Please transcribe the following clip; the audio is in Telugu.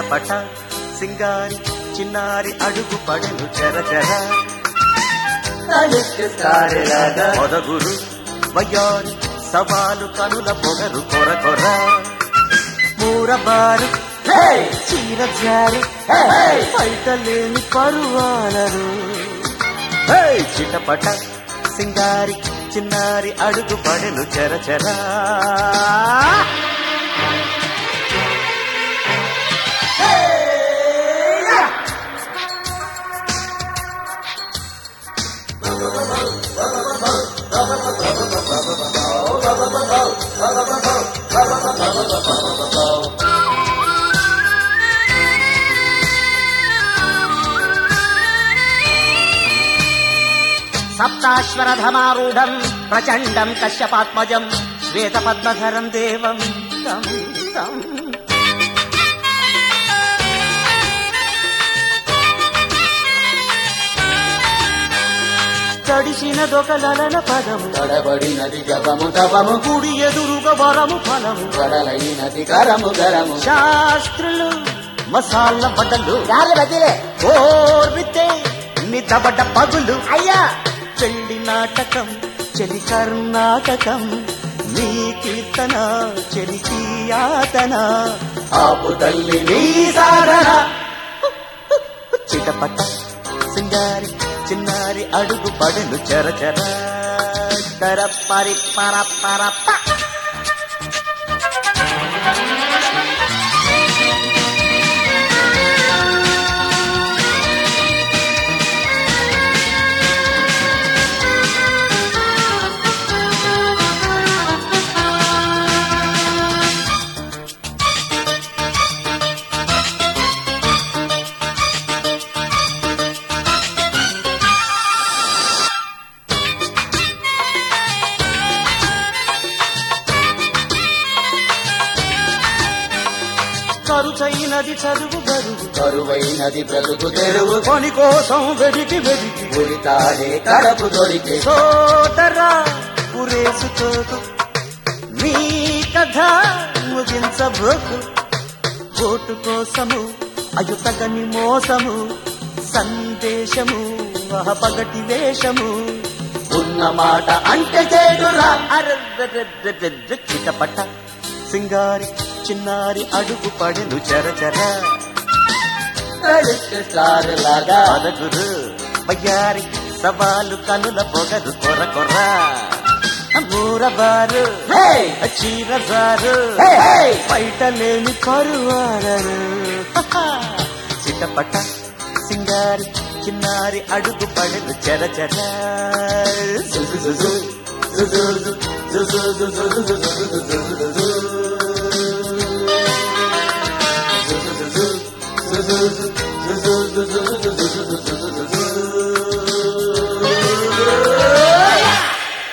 చిటపట సింగారి చిన్నారి అడుగు పడెను చెర చెర తలుచుతారులాగా మొదగురు వయ్యారి సవాలు కనుల పొగరు కొర కొర మూరబారు హే! చీర జారి హే, హే! పైటలేని పరువాలరు హే! చిటపట సింగారి చిన్నారి అడుగు పడెను చెర చెరా సప్తాశ్వరధమారూఢం ప్రచండం కశ్యపాత్మజం శ్వేత పద్మధరం దేవం తం తం తడిసిన దొకలన పదము తడబడినది జపము తపము కుడి ఎదురుగా వరము ఫలము కడలైనది కరము గరము శాస్త్రులు మసాల బట్టలు గాలి బదిలే ఓర్వితే నితబడ్డ పగులు అయ్యా పెళ్లి నాటకం చెలి కర్ణాటకం నీ కీర్తన చెలికి యాతన ఆపు తల్లి నీ సాధన చిటపట సింగారి చిన్నారి అడుగు పడెను చర చర తర పరి పర పర ప. కరుచైనది చదువు బరువు కరువైనది బ్రతుకు తెరువు పని కోసం వెడికి వెడికి ఉరితాడే కడపు దొరికే సోదరా ఉరేసుకోకు నీ కథ ముగించబోకు ఓటు కోసము అయుతగని మోసము సందేశము పగటి వేషము ఉన్న మాట అంటే చేడురా అర్రర్రర్రర్ర చిటపట సింగారి చిన్నారి అడుగు పడెను చర చర తలుచుతారులాగా పదగురు బయ్యారి సవాలు కనుల పొగరు కొర కొర మూరబారు హే! చీరజారు హే, హే! బయట లేని పరువారరు చిటపట సింగారి చిన్నారి అడుగు పడెను చర చర జు జు జు జు జు జు జు జు జు జు జు జు జు జు జు జు